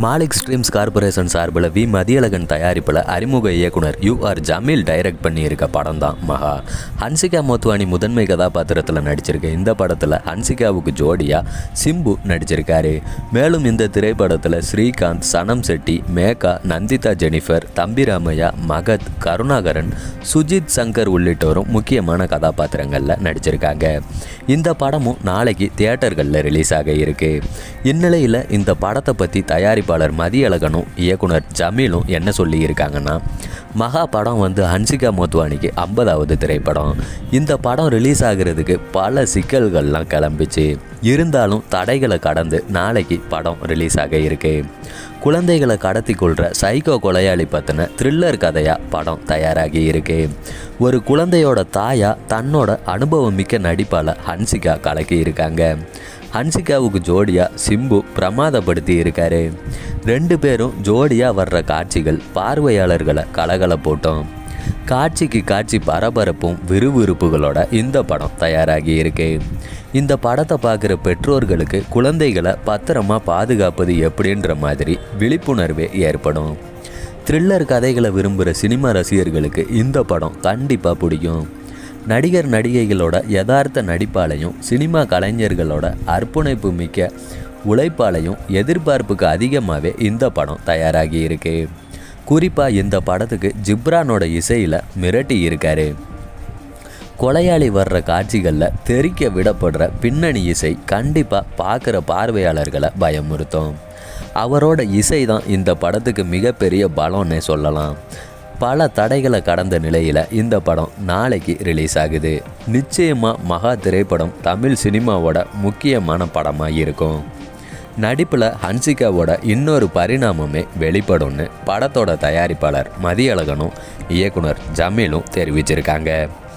Malik streams corporation சார்பில் V Mathiyazhagan தயாரிப்பில் அறிமுக இயக்குனர் யூ ஆர் ஜமீல் டைரக்ட் பண்ணியிருக்க படம் தான் மகா ஹன்சிகா மோத்வானி முதன்மை கதாபாத்திரத்தில் நடிச்சிருக்க இந்த படத்தில் ஹன்சிகாவுக்கு ஜோடியாக சிம்பு நடிச்சிருக்காரு மேலும் இந்த திரைப்படத்தில் ஸ்ரீகாந்த் சனம் செட்டி மேகா நந்திதா ஜெனிஃபர் தம்பி ராமையா மகத் கருணாகரன் சுஜித் சங்கர் உள்ளிட்டோரும் முக்கியமான கதாபாத்திரங்களில் நடிச்சிருக்காங்க இந்த படமும் நாளைக்கு தியேட்டர்களில் ரிலீஸ் ஆக இருக்கு இந்நிலையில் இந்த படத்தை பற்றி தயாரிப்பாளர் மதியழகனும் இயக்குனர் ஜமீலும் என்ன சொல்லியிருக்காங்கன்னா மகா படம் வந்து ஹன்சிகா மோத்வானிக்கு ஐம்பதாவது திரைப்படம் இந்த படம் ரிலீஸ் ஆகிறதுக்கு பல சிக்கல்கள்லாம் கிளம்பிச்சு இருந்தாலும் தடைகளை கடந்து நாளைக்கு படம் ரிலீஸ் ஆக இருக்கு குழந்தைகளை கடத்தி கொள்கிற சைக்கோ கொலையாளி பற்றின த்ரில்லர் கதையாக படம் தயாராகி இருக்கு ஒரு குழந்தையோட தாயா தன்னோட அனுபவம் மிக்க நடிப்பால் ஹன்சிகா கலக்கி இருக்காங்க ஹன்சிகாவுக்கு ஜோடியாக சிம்பு பிரமாதப்படுத்தி இருக்காரு ரெண்டு பேரும் ஜோடியாக வர்ற காட்சிகள் பார்வையாளர்களை கலகல போட்டோம் காட்சிக்கு காட்சி பரபரப்பும் விறுவிறுப்புகளோட இந்த படம் தயாராகி இருக்கு இந்த படத்தை பார்க்குற பெற்றோர்களுக்கு குழந்தைகளை பத்திரமா பாதுகாப்பது எப்படின்ற மாதிரி விழிப்புணர்வே ஏற்படும் த்ரில்லர் கதைகளை விரும்புகிற சினிமா ரசிகர்களுக்கு இந்த படம் கண்டிப்பாக பிடிக்கும் நடிகர் நடிகைகளோட யதார்த்த நடிப்பாலையும் சினிமா கலைஞர்களோட அர்ப்பணிப்பு மிக்க உழைப்பாலையும் எதிர்பார்ப்புக்கு அதிகமாகவே இந்த படம் தயாராகி இருக்கு குறிப்பாக இந்த படத்துக்கு ஜிப்ரானோட இசையில் மிரட்டி இருக்காரு கொலையாளி வர்ற காட்சிகளில் தெறிக்க விடப்படுற பின்னணி இசை கண்டிப்பாக பார்க்குற பார்வையாளர்களை பயமுறுத்தும் அவரோட இசை தான் இந்த படத்துக்கு மிகப்பெரிய பலம்னே சொல்லலாம் பல தடைகளை கடந்த நிலையில் இந்த படம் நாளைக்கு ரிலீஸ் ஆகுது நிச்சயமாக மகா திரைப்படம் தமிழ் சினிமாவோட முக்கியமான படமாக இருக்கும் நடிப்பில் ஹன்சிகாவோட இன்னொரு பரிணாமமே வெளிப்படும்னு படத்தோட தயாரிப்பாளர் மதியழகனும் இயக்குனர் ஜமீலும் தெரிவிச்சிருக்காங்க